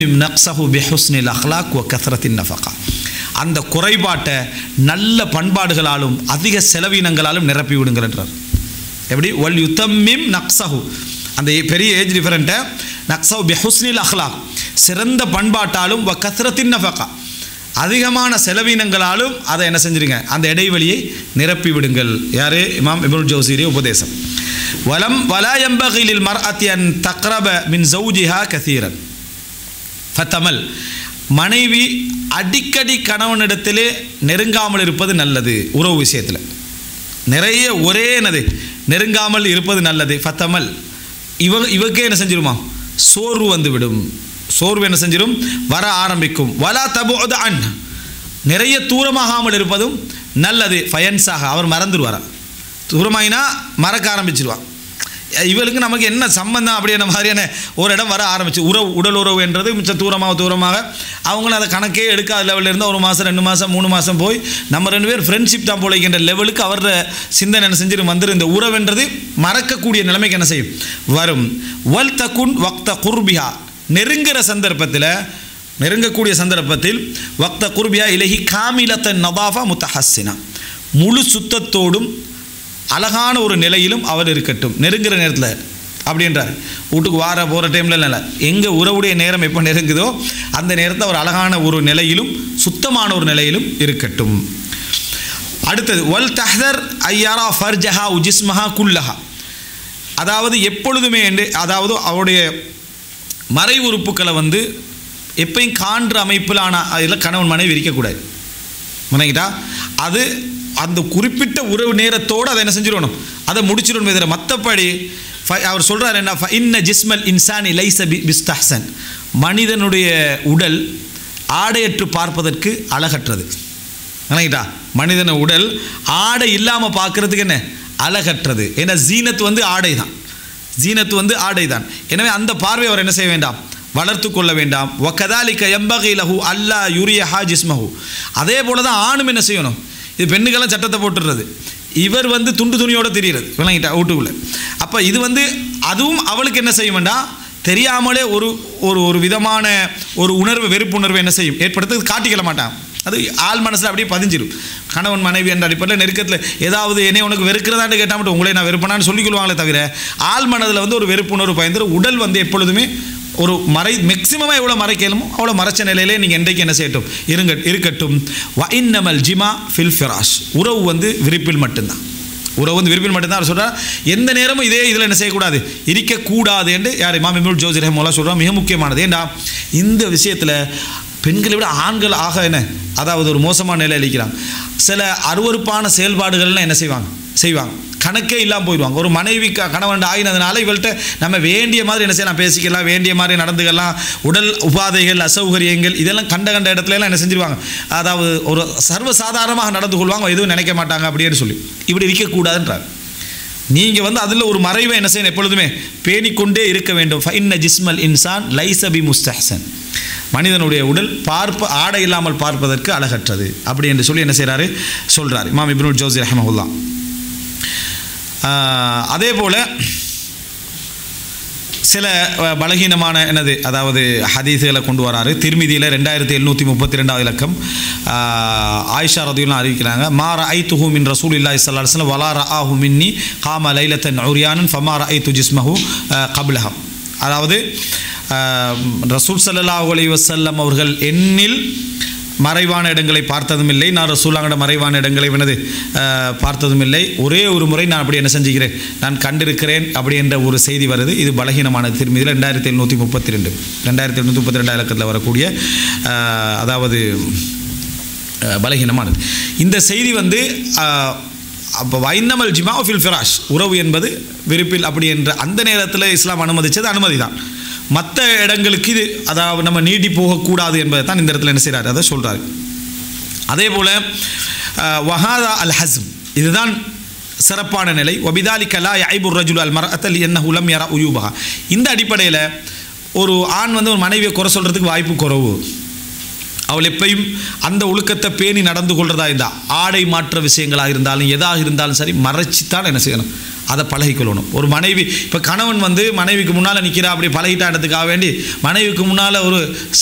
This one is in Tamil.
நக்ஸஹு பிஹுஸ்னில் அஹ்லாக் வ கத்ரத்தின் நஃபகா அந்த குறைபாட்டை நல்ல பண்பாடுகளாலும் அதிக செலவினங்களாலும் நிரப்பி விடுங்கள் என்றார் எப்படி ஒல் யுத்தம்மிம் நக்ஸஹு அந்த பெரிய ஏஜ் டிஃபரெண்ட்டை நக்ஸஹு பிஹுஸ்னில் அஹ்லாக் சிறந்த பண்பாட்டாலும் வ கத்ரத்தின் நஃபகா அதிகமான செலவினங்களாலும் அதை என்ன செஞ்சிருங்க அந்த இடைவெளியை நிரப்பி விடுங்கள் யாரு இமாம் இப்னுல் ஜௌசீரிய உபதேசம் வலம் வலா எம்பகிலில் மர் அத்தியன் தக்ரப மின் ஜவுஜிஹா கசீரன் ஃபத்தமல் மனைவி அடிக்கடி கணவனிடத்திலே நெருங்காமல் இருப்பது நல்லது உறவு விஷயத்தில் நிறைய ஒரே என்னது நெருங்காமல் இருப்பது நல்லது ஃபத்தமல் இவ இவக்கே என்ன செஞ்சிருமா சோர்வு வந்துவிடும் சோர்வு என்ன செஞ்சிடும் வர ஆரம்பிக்கும் வலா தபோது அன் நிறைய தூரமாகாமல் இருப்பதும் நல்லது ஃபயன்ஸாக அவர் மறந்துடுவாரா தூரமாயினா மறக்க ஆரம்பிச்சிருவான் இவளுக்கு நமக்கு என்ன சம்பந்தம் அப்படின்ற மாதிரியான ஒரு இடம் வர ஆரம்பிச்சு உறவு உடல் உறவு என்றது மிச்சம் தூரமாக தூரமாக அவங்களும் அதை கணக்கே எடுக்காத லெவலில் இருந்தால் ஒரு மாதம் ரெண்டு மாதம் மூணு மாதம் போய் நம்ம ரெண்டு பேர் ஃப்ரெண்ட்ஷிப் தான் போலைக்கின்ற லெவலுக்கு அவரோட சிந்தனை என்ன செஞ்சிரு வந்துரு இந்த உறவுன்றது மறக்கக்கூடிய நிலைமைக்கு என்ன செய்யும் வரும் வல் தகுன் வக்த குர்பியா நெருங்குற சந்தர்ப்பத்தில் நெருங்கக்கூடிய சந்தர்ப்பத்தில் வக்த குர்பியா இலகி காமிலத்த நதாஃபா முத்தஹஸ்ஸினா முழு சுத்தத்தோடும் அழகான ஒரு நிலையிலும் அவர் இருக்கட்டும் நெருங்குற நேரத்தில் அப்படின்றார் வீட்டுக்கு வார போகிற டைமில் இல்லை எங்கே உறவுடைய நேரம் எப்போ நெருங்குதோ அந்த நேரத்தில் அவர் அழகான ஒரு நிலையிலும் சுத்தமான ஒரு நிலையிலும் இருக்கட்டும் அடுத்தது வல் தஹ்தர் ஐயாரா ஃபர்ஜஹா உஜிஸ்மஹா குல்லஹா அதாவது எப்பொழுதுமே என்று அதாவது அவருடைய மறை உறுப்புக்களை வந்து எப்பயும் காண்ற அமைப்பிலான அதில் கணவன் மனைவி இருக்கக்கூடாது முனைங்கிட்டா அது அந்த குறிப்பிட்ட உறவு நேரத்தோடு அதை என்ன செஞ்சிடணும் அதை முடிச்சிடணும் இதில் மற்றபடி அவர் சொல்கிறார் என்ன ஃப இன்ன ஜிஸ்மல் இன்சான் லைச பி பிஸ்தஹசன் மனிதனுடைய உடல் ஆடையற்று பார்ப்பதற்கு அழகற்றது நினைக்கிட்டா மனிதன உடல் ஆடை இல்லாமல் பார்க்கறதுக்கு என்ன அழகற்றது ஏன்னா ஜீனத் வந்து ஆடை தான் ஜீனத் வந்து ஆடை தான் எனவே அந்த பார்வை அவர் என்ன செய்ய வேண்டாம் வளர்த்து கொள்ள வேண்டாம் ஒக்கதாலிக்க எம்பகை லஹு அல்லா யுரிய ஹா ஜிஸ்மஹு அதே போல தான் ஆணும் என்ன செய்யணும் இது பெண்ணுக்கெல்லாம் சட்டத்தை போட்டுடுறது இவர் வந்து துண்டு துணியோட தெரியுறது விளங்கிட்டா வீட்டுக்குள்ளே அப்போ இது வந்து அதுவும் அவளுக்கு என்ன செய்ய வேண்டாம் தெரியாமலே ஒரு ஒரு ஒரு விதமான ஒரு உணர்வு வெறுப்புணர்வு என்ன செய்யும் ஏற்படுத்த காட்டிக்கல மாட்டான் அது ஆள் மனசில் அப்படியே பதிஞ்சிடும் கணவன் மனைவி என்ற அடிப்படையில் நெருக்கத்தில் ஏதாவது என்னை உனக்கு வெறுக்கிறதான்னு கேட்டால் மட்டும் உங்களை நான் வெறுப்பனான்னு சொல்லிக்கொள்வாங்களே தவிர ஆள் மனதில் வந்து ஒரு வெறுப்புணர்வு பயந்து உடல் வந்து எப்பொழுதுமே ஒரு மறை மேக்சிமமாக எவ்வளோ மறைக்கலுமோ அவ்வளோ மறைச்ச நிலையிலே நீங்கள் என்றைக்கு என்ன செய்யட்டும் இருங்க இருக்கட்டும் வ இன்னமல் ஜிமா ஃபில் ஃபிராஷ் உறவு வந்து விரிப்பில் மட்டும்தான் உறவு வந்து விரும்பில் மட்டும்தான் அவர் சொல்கிறார் எந்த நேரமும் இதே இதில் என்ன செய்யக்கூடாது இருக்கக்கூடாது என்று யார் இமாம் இமுல் ஜோசி ரஹமோலா சொல்கிறார் மிக முக்கியமானது ஏண்டா இந்த விஷயத்தில் பெண்களை விட ஆண்கள் ஆக என்ன அதாவது ஒரு மோசமான நிலையில் இருக்கிறாங்க சில அருவறுப்பான செயல்பாடுகள்லாம் என்ன செய்வாங்க செய்வாங்க கணக்கே இல்லாமல் போயிடுவாங்க ஒரு மனைவி க கணவன் ஆகினதுனால இவள்கிட்ட நம்ம வேண்டிய மாதிரி என்ன செய்யலாம் பேசிக்கலாம் வேண்டிய மாதிரி நடந்துக்கலாம் உடல் உபாதைகள் அசௌகரியங்கள் இதெல்லாம் கண்ட கண்ட இடத்துல எல்லாம் என்ன செஞ்சிருவாங்க அதாவது ஒரு சர்வசாதாரணமாக நடந்து கொள்வாங்க எதுவும் நினைக்க மாட்டாங்க அப்படின்னு சொல்லி இப்படி இருக்கக்கூடாதுன்றார் நீங்கள் வந்து அதில் ஒரு மறைவை என்ன செய்யணும் எப்பொழுதுமே பேணிக்கொண்டே இருக்க வேண்டும் ஃபைன்ன ஜிஸ்மல் இன்சான் லைசபி முஸ்தஹசன் மனிதனுடைய உடல் பார்ப்ப ஆடை இல்லாமல் பார்ப்பதற்கு அழகற்றது அப்படி என்று சொல்லி என்ன செய்கிறாரு சொல்கிறார் இமாம் இப்னுல் ஜோசி ரஹமஹுல்லா அதே போல் சில பலகீனமான என்னது அதாவது ஹதீஸுகளை கொண்டு வராரு திருமிதியில் ரெண்டாயிரத்தி எழுநூற்றி முப்பத்தி ரெண்டாவது இலக்கம் ஆயிஷா ரதியுல்லாம் அறிவிக்கிறாங்க மாற ஐ துஹு மின் ரசூல் இல்லா இஸ்லாம் வலார ஆஹு மின்னி காம லைலத்தன் உரியானன் ஃபமார ஐ துஜிஸ்மஹு கபிலகம் அதாவது ரசூல் சல்லாஹூ அலி வசல்லம் அவர்கள் எண்ணில் மறைவான இடங்களை பார்த்ததும் இல்லை நான் ரசூலாங்கட மறைவான இடங்களை எனது பார்த்ததும் இல்லை ஒரே ஒரு முறை நான் அப்படி என்ன செஞ்சுக்கிறேன் நான் கண்டிருக்கிறேன் அப்படி என்ற ஒரு செய்தி வருது இது பலகீனமான திருமதியில் ரெண்டாயிரத்தி எழுநூற்றி முப்பத்தி ரெண்டு ரெண்டாயிரத்தி எழுநூற்றி முப்பத்தி ரெண்டாம் இலக்கத்தில் வரக்கூடிய அதாவது பலகீனமானது இந்த செய்தி வந்து அப்போ வைன்னமல் ஜிமா ஃபில் ஃபிராஷ் உறவு என்பது விருப்பில் அப்படி என்ற அந்த நேரத்தில் இஸ்லாம் அனுமதித்தது அனுமதி தான் மற்ற இடங்களுக்கு இது அதாவது நம்ம நீடி போகக்கூடாது என்பதை தான் இந்த இடத்துல என்ன செய்கிறார் அதை சொல்கிறார் அதே போல் வஹாதா அல் ஹஸ்ம் இதுதான் சிறப்பான நிலை ஒபிதாலி கலா ஐபுர் ரஜுல் அல் மரத்தல் என்ன உலம் யரா உயூபா இந்த அடிப்படையில் ஒரு ஆண் வந்து ஒரு மனைவியை குறை சொல்கிறதுக்கு வாய்ப்பு குறவு அவள் எப்பயும் அந்த ஒழுக்கத்தை பேணி நடந்து கொள்றதா இருந்தால் ஆடை மாற்ற விஷயங்களாக இருந்தாலும் எதாக இருந்தாலும் சரி மறைச்சித்தான் என்ன செய்யணும் அதை பழகிக்கொள்ளணும் ஒரு மனைவி இப்போ கணவன் வந்து மனைவிக்கு முன்னால் நிற்கிறா அப்படி பழகிட்டா இடத்துக்காக வேண்டி மனைவிக்கு முன்னால் ஒரு